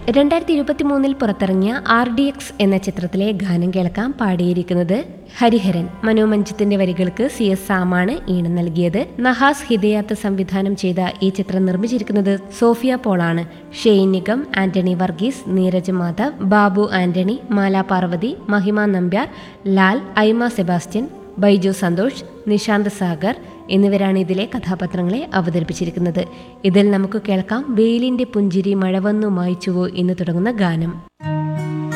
രണ്ടായിരത്തി ഇരുപത്തി മൂന്നിൽ പുറത്തിറങ്ങിയ ആർ ഡി എക്സ് എന്ന ചിത്രത്തിലെ ഗാനം കേൾക്കാം പാടിയിരിക്കുന്നത് ഹരിഹരൻ മനോമഞ്ജത്തിന്റെ വരികൾക്ക് സി എസ് സാമാണ് ഈണം നൽകിയത് നഹാസ് ഹിദയാത്ത് സംവിധാനം ചെയ്ത ഈ ചിത്രം നിർമ്മിച്ചിരിക്കുന്നത് സോഫിയ പോളാണ് ഷെയ്ൻ നിഗം ആന്റണി വർഗീസ് നീരജ് മാധവ് ബാബു ആന്റണി മാല പാർവതി മഹിമ നമ്പ്യാർ ലാൽ ഐമ സെബാസ്റ്റ്യൻ ബൈജു സന്തോഷ് നിശാന്ത് സാഗർ എന്നിവരാണ് ഇതിലെ കഥാപാത്രങ്ങളെ അവതരിപ്പിച്ചിരിക്കുന്നത് ഇതിൽ നമുക്ക് കേൾക്കാം വെയിലിന്റെ പുഞ്ചിരി മഴ വന്നു മായ്ച്ചുവോ എന്ന് തുടങ്ങുന്ന ഗാനം